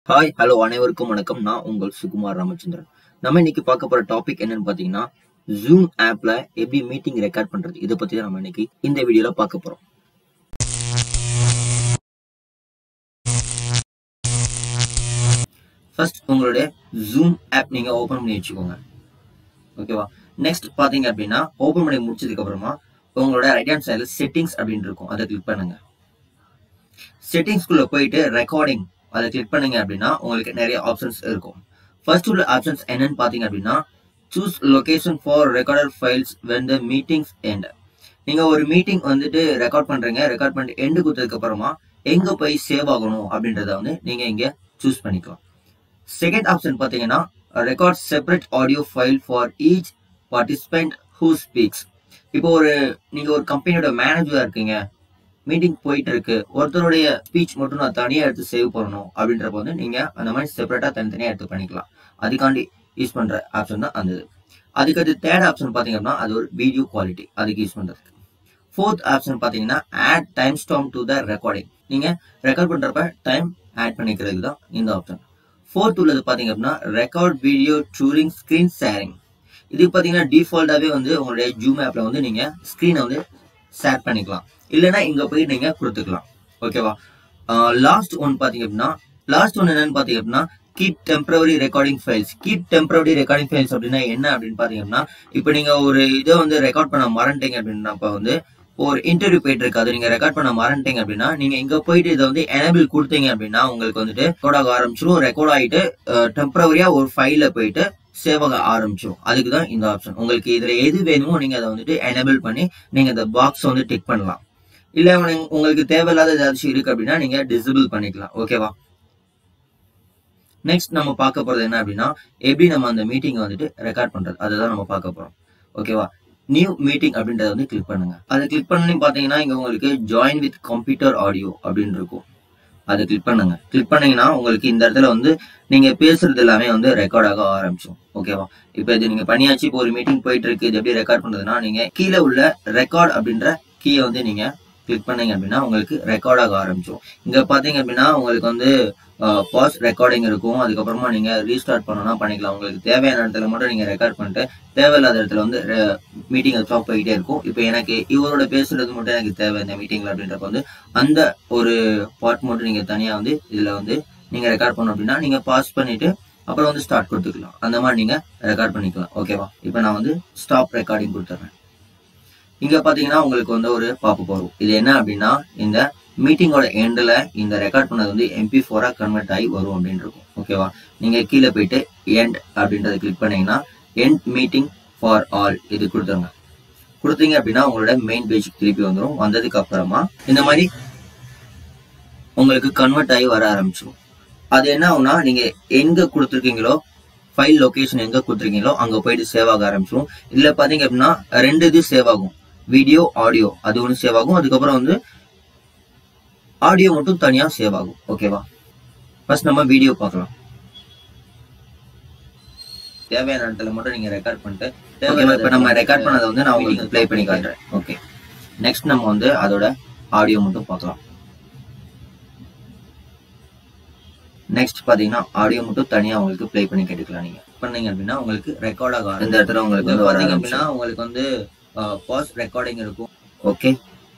hi hello அனைவருக்கும் வணக்கம் நான் உங்கள் சுகுமார் ராமச்சந்திரன் நம்ம இன்னைக்கு பார்க்க போற டாபிக் என்னன்னு பாத்தீங்கன்னா ஜூம் ஆப்ல எப்படி மீட்டிங் ரெக்கார்ட் பண்றது இதை பத்தி தான் நம்ம இன்னைக்கு இந்த வீடியோல பார்க்க போறோம் ஃபர்ஸ்ட் உங்களுடைய ஜூம் ஆப் நீங்க ஓபன் பண்ணி வச்சுக்கோங்க ஓகேவா நெக்ஸ்ட் பாத்தீங்க அப்படின்னா ஓபன் பண்ணி முடிச்சதுக்கு அப்புறமா உங்களோட ரைட் ஹேண்ட் சைடில் செட்டிங்ஸ் அப்படின்னு இருக்கும் அதை கிளிக் பண்ணுங்க செட்டிங்ஸ்குள்ள போயிட்டு ரெக்கார்டிங் அதை கிளிக் பண்ணீங்க அப்படின்னா உங்களுக்கு நிறைய ஆப்ஷன்ஸ் இருக்கும் ஃபர்ஸ்ட் உள்ள ஆப்ஷன்ஸ் என்னன்னு பாத்தீங்க அப்படின்னா choose location for recorder files when the meetings end நீங்க ஒரு மீட்டிங் வந்துட்டு ரெக்கார்ட் பண்றீங்க ரெக்கார்ட் பண்ணிட்டு எண்டு கொடுத்ததுக்கு அப்புறமா எங்க போய் சேவ் ஆகணும் அப்படின்றத வந்து நீங்க இங்க சூஸ் பண்ணிக்கலாம் செகண்ட் ஆப்ஷன் பாத்தீங்கன்னா record separate audio file for each participant who speaks இப்போ ஒரு நீங்க ஒரு கம்பெனியோட மேனேஜரா இருக்கீங்க மீட்டிங் போயிட்டு இருக்கு ஒருத்தருடைய ஸ்பீச் மட்டும் நான் தனியா எடுத்து சேவ் பண்ணணும் அப்படின்றப்ப வந்து நீங்க அந்த மாதிரி செப்பரேட்டா தனித்தனியா எடுத்து பண்ணிக்கலாம் அதுக்காண்டி யூஸ் பண்ற ஆப்ஷன் தான் அந்த இது அதுக்கு அது தேர்ட் ஆப்ஷன் பாத்தீங்க அப்படின்னா அது ஒரு வீடியோ குவாலிட்டி அதுக்கு யூஸ் பண்றதுக்கு ஃபோர்த் ஆப்ஷன் பாத்தீங்கன்னா add time stamp to the recording நீங்க ரெக்கார்ட் பண்றப்ப டைம் ஆட் பண்ணிக்கிறதுக்கு தான் இந்த ஆப்ஷன் ஃபோர்த் உள்ளது பாத்தீங்க அப்படின்னா record video during screen sharing இது பாத்தீங்கன்னா டிஃபால்ட்டாவே வந்து உங்களுடைய ஜூம் ஆப்ல வந்து நீங்க ஸ்கிரீனை வந்து ஷேர் பண்ணிக்கலாம் இல்லைன்னா இங்க போய் நீங்க கொடுத்துக்கலாம் ஓகேவா லாஸ்ட் ஒன் பாத்தீங்க அப்படின்னா லாஸ்ட் ஒன் என்னன்னு பாத்தீங்க அப்படின்னா keep temporary recording files keep temporary recording files அப்படின்னா என்ன அப்படின்னு பாத்தீங்க அப்படின்னா இப்போ நீங்க ஒரு இதை வந்து ரெக்கார்ட் பண்ண மறந்துட்டீங்க அப்படின்னப்ப வந்து ஒரு இன்டர்வியூ போயிட்டு இருக்கு அது நீங்க ரெக்கார்ட் பண்ண மறந்துட்டீங்க அப்படின்னா நீங்க இங்க போயிட்டு இதை வந்து எனபிள் கொடுத்தீங்க அப்படின்னா உங்களுக்கு வந்துட்டு ரெக்கார்ட் ஆக ஆரம்பிச்சிடும் ரெக்கார்ட் ஆகிட்டு டெம்பரவரியா ஒரு ஃபைல போயிட்டு சேவ் ஆக ஆரம்பிச்சிடும் அதுக்கு தான் இந்த ஆப்ஷன் உங்களுக்கு இதுல எது வேணுமோ நீங்க அதை வந்துட்டு எனபிள் பண்ணி நீங்க இந்த பாக்ஸ் வந்து டிக் பண்ணலாம் இல்ல உங்களுக்கு தேவையில்லாத ஏதாச்சும் இருக்கு அப்படின்னா நீங்க டிசபிள் பண்ணிக்கலாம் ஓகேவா நெக்ஸ்ட் நம்ம பார்க்க போறது என்ன அப்படின்னா எப்படி நம்ம அந்த மீட்டிங் வந்துட்டு ரெக்கார்ட் பண்றது அதுதான் நம்ம பார்க்க போறோம் ஓகேவா நியூ மீட்டிங் அப்படின்றத வந்து கிளிக் பண்ணுங்க அதை கிளிக் பண்ணி பாத்தீங்கன்னா இங்க உங்களுக்கு ஜாயின் வித் கம்ப்யூட்டர் ஆடியோ அப்படின்னு இருக்கும் அதை கிளிக் பண்ணுங்க கிளிக் பண்ணீங்கன்னா உங்களுக்கு இந்த இடத்துல வந்து நீங்க பேசுறது எல்லாமே வந்து ரெக்கார்ட் ஆக ஆரம்பிச்சோம் ஓகேவா இப்போ இது நீங்க பண்ணியாச்சு இப்போ ஒரு மீட்டிங் போயிட்டு இருக்கு இது எப்படி ரெக்கார்ட் பண்றதுன்னா நீங்க கீழே உள்ள ரெக்கார்ட் அப்படின்ற கீயை வந்து நீங்க கிளிக் பண்ணீங்க அப்படின்னா உங்களுக்கு ரெக்கார்ட் ஆக ஆரம்பிச்சோம் இங்க பாத்தீங்க அப்படின்னா உங்களுக்கு வந்து பாஸ் ரெக்கார்டிங் இருக்கும் அதுக்கப்புறமா நீங்க ரீஸ்டார்ட் பண்ணணும்னா பண்ணிக்கலாம் உங்களுக்கு தேவையான இடத்துல மட்டும் நீங்க ரெக்கார்ட் பண்ணிட்டு தேவையில்லாத இடத்துல வந்து மீட்டிங் ஸ்டாப் போயிட்டே இருக்கும் இப்போ எனக்கு இவரோட பேசுறது மட்டும் எனக்கு தேவை இந்த மீட்டிங்ல அப்படின்றப்ப வந்து அந்த ஒரு பார்ட் மட்டும் நீங்க தனியா வந்து இதுல வந்து நீங்க ரெக்கார்ட் பண்ணணும் அப்படின்னா நீங்க பாஸ் பண்ணிட்டு அப்புறம் வந்து ஸ்டார்ட் கொடுத்துக்கலாம் அந்த மாதிரி நீங்க ரெக்கார்ட் பண்ணிக்கலாம் ஓகேவா இப்போ நான் வந்து ஸ்டாப் ரெக்கார்டிங் கொடுத்துட்றேன் இங்க பாத்தீங்கன்னா உங்களுக்கு வந்து ஒரு பாப்பப் வரும் இது என்ன அப்படின்னா இந்த மீட்டிங்கோட எண்டில் இந்த ரெக்கார்ட் பண்ணது வந்து எம்பி ஃபோரா கன்வெர்ட் ஆகி வரும் அப்படின்னு இருக்கும் ஓகேவா நீங்க கீழே போயிட்டு எண்ட் அப்படின்றத கிளிக் பண்ணீங்கன்னா எண்ட் மீட்டிங் ஃபார் ஆல் இது கொடுத்துருங்க கொடுத்தீங்க அப்படின்னா உங்களோட மெயின் பேஜ் திருப்பி வந்துடும் வந்ததுக்கு அப்புறமா இந்த மாதிரி உங்களுக்கு கன்வெர்ட் ஆகி வர ஆரம்பிச்சிடும் அது என்ன ஆகும்னா நீங்க எங்க கொடுத்துருக்கீங்களோ ஃபைல் லொகேஷன் எங்க கொடுத்துருக்கீங்களோ அங்க போயிட்டு சேவ் ஆக ஆரம்பிச்சிடும் இதுல பாத்தீங்க அப்படின்னா ரெண்டு இது சேவ் ஆகும் வீடியோ ஆடியோ அது ஒன்று சேவ் ஆகும் அதுக்கப்புறம் வந்து ஆடியோ மட்டும் தனியா சேவ் ஆகும் ஓகேவா ஃபர்ஸ்ட் நம்ம வீடியோ பார்க்கலாம் தேவையான இடத்துல மட்டும் நீங்க ரெக்கார்ட் பண்ணிட்டு ஓகேவா இப்போ நம்ம ரெக்கார்ட் பண்ணதை வந்து நான் உங்களுக்கு ப்ளே பண்ணி காட்டுறேன் ஓகே நெக்ஸ்ட் நம்ம வந்து அதோட ஆடியோ மட்டும் பார்க்கலாம் நெக்ஸ்ட் பாத்தீங்கன்னா ஆடியோ மட்டும் தனியா உங்களுக்கு ப்ளே பண்ணி கேட்டுக்கலாம் நீங்க பண்ணீங்க அப்படின்னா உங்களுக்கு ரெக்கார்ட் ஆகும் இந்த இடத்துல உங்களுக்கு வந்து வராங்க அப்படின்னா உங்களுக்கு வந்து பாஸ் ரெக்கார்டிங் இருக்கும் ஓகே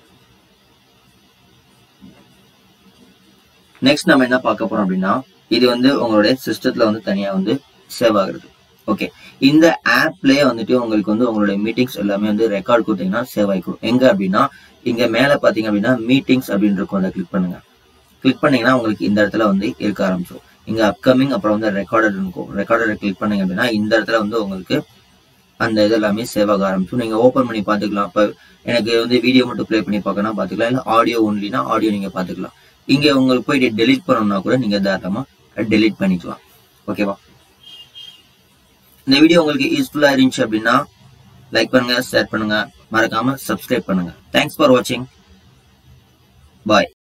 நெக்ஸ்ட் நம்ம என்ன பார்க்க போறோம் அப்படின்னா இது வந்து உங்களுடைய சிஸ்டத்துல வந்து தனியா வந்து சேவ் ஆகுறது ஓகே இந்த ஆப்லயே வந்துட்டு உங்களுக்கு வந்து உங்களுடைய மீட்டிங்ஸ் எல்லாமே வந்து ரெக்கார்ட் கொடுத்தீங்கன்னா சேவ் ஆகிக்கும் எங்க அப்படின்னா இங்க மேல பாத்தீங்க அப்படின்னா மீட்டிங்ஸ் அப்படின்னு இருக்கும் அதை கிளிக் பண்ணுங்க கிளிக் பண்ணீங்கன்னா உங்களுக்கு இந்த இடத்துல வந்து இருக்க ஆரம்பிச்சிடும் இங்க அப்கமிங் அப்புறம் வந்து ரெக்கார்டர் இருக்கும் ரெக்கார்டரை கிளிக் பண்ணீங்க அப்படின்னா இந்த இடத்துல வந்து உங்களுக்கு அந்த இது எல்லாமே சேவ் ஆக ஆரம்பிச்சும் நீங்க ஓப்பன் பண்ணி பாத்துக்கலாம் இப்ப எனக்கு வந்து வீடியோ மட்டும் ப்ளே பண்ணி பார்க்கணும் பாத்துக்கலாம் இல்ல ஆடியோ ஒன்லினா ஆடியோ நீங்க பாத்துக்கலாம் இங்க உங்களுக்கு போயிட்டு டெலிட் பண்ணணும்னா கூட நீங்க தாராளமா டெலிட் பண்ணிக்கலாம் ஓகேவா இந்த வீடியோ உங்களுக்கு யூஸ்ஃபுல்லா இருந்துச்சு அப்படின்னா லைக் பண்ணுங்க ஷேர் பண்ணுங்க மறக்காம சப்ஸ்கிரைப் பண்ணுங்க தேங்க்ஸ் ஃபார் வாட்சிங் பாய்